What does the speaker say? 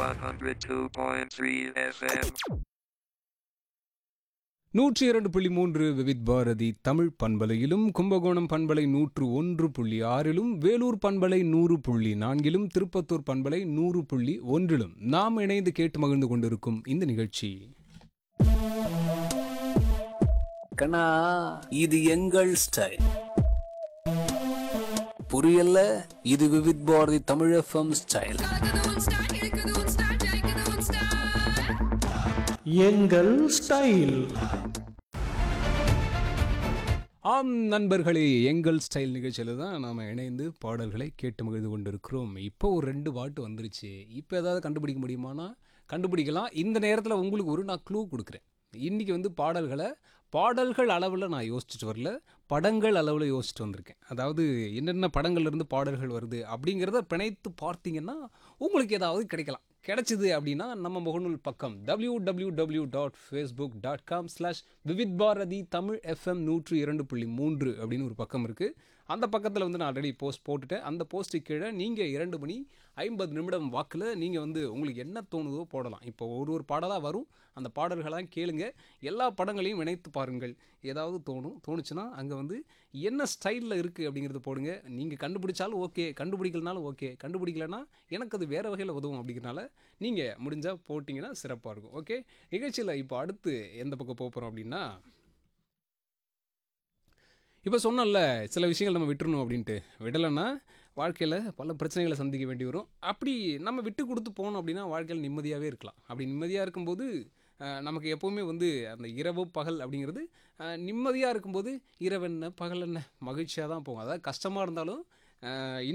102.3 FM. நூற்றி இரண்டு புள்ளி மூன்று விவித் பாரதி தமிழ் பண்பலையிலும் கும்பகோணம் பண்பலை நூற்று ஒன்று புள்ளி ஆறிலும் வேலூர் பண்பலை நூறு புள்ளி நான்கிலும் திருப்பத்தூர் பண்பலை நூறு புள்ளி ஒன்றிலும் நாம் இணைந்து கேட்டு மகிழ்ந்து கொண்டிருக்கும் இந்த நிகழ்ச்சி கண்ணா இது எங்கள் ஸ்டைல் புரியல இது விவித் பாரதி தமிழ் எஃப்எம் ஸ்டைல் கலக்குது உன் ஸ்டைல் இழுக்குது உன் ஸ்டைல் ஜெயிக்குது உன் ஸ்டைல் எங்கள் ஸ்டைல் ஆம் நண்பர்களே எங்கள் ஸ்டைல் நிகழ்ச்சியில் தான் நாம் இணைந்து பாடல்களை கேட்டு மகிழ்ந்து கொண்டிருக்கிறோம் இப்போ ஒரு ரெண்டு பாட்டு வந்துருச்சு இப்போ ஏதாவது கண்டுபிடிக்க முடியுமானா கண்டுபிடிக்கலாம் இந்த நேரத்தில் உங்களுக்கு ஒரு நான் க்ளூ கொடுக்குறேன் இன்றைக்கி வந்து பாடல்களை பாடல்கள் அளவில் நான் யோசிச்சுட்டு வரல படங்கள் அளவில் யோசிச்சுட்டு வந்திருக்கேன் அதாவது என்னென்ன படங்கள்லேருந்து பாடல்கள் வருது அப்படிங்கிறத பிணைத்து பார்த்தீங்கன்னா உங்களுக்கு ஏதாவது கிடைக்கலாம் கிடைச்சிது அப்படின்னா நம்ம முகநூல் பக்கம் W W W dot Facebook dot com slash Vividh Bharati Tamil FM நூற்று இரண்டு புள்ளி மூன்று அப்படின்னு ஒரு பக்கம் இருக்குது அந்த பக்கத்தில் வந்து நான் ஆல்ரெடி போஸ்ட் போட்டுட்டேன் அந்த போஸ்ட்டுக்கு கீழே நீங்கள் இரண்டு மணி ஐம்பது நிமிடம் வாக்கில் நீங்கள் வந்து உங்களுக்கு என்ன தோணுதோ போடலாம் இப்போ ஒரு ஒரு பாடலாக வரும் அந்த பாடல்களாக கேளுங்க எல்லா படங்களையும் இணைத்து பாருங்கள் ஏதாவது தோணும் தோணுச்சுன்னா அங்கே வந்து என்ன ஸ்டைலில் இருக்குது அப்படிங்கிறத போடுங்க நீங்கள் கண்டுபிடிச்சாலும் ஓகே கண்டுபிடிக்கலனாலும் ஓகே கண்டுபிடிக்கலனா எனக்கு அது வேறு வகையில் உதவும் அப்படிங்கிறனால நீங்கள் முடிஞ்சால் போட்டிங்கன்னா சிறப்பாக இருக்கும் ஓகே நிகழ்ச்சியில் இப்போ அடுத்து எந்த பக்கம் போக போகிறோம் அப்படின்னா இப்போ சொன்னோம்ல சில விஷயங்கள் நம்ம விட்டுறணும் அப்படின்ட்டு விடலைன்னா வாழ்க்கையில் பல பிரச்சனைகளை சந்திக்க வேண்டி வரும் அப்படி நம்ம விட்டு கொடுத்து போனோம் அப்படின்னா வாழ்க்கையில் நிம்மதியாகவே இருக்கலாம் அப்படி நிம்மதியாக இருக்கும்போது அஹ், நமக்கு எப்போவுமே வந்து அந்த இரவு பகல் அப்படிங்கிறது நிம்மதியாக இருக்கும்போது இரவு என்ன பகல் என்ன மகிழ்ச்சியாக தான் போகும் அதாவது கஷ்டமாக இருந்தாலும் அஹ்,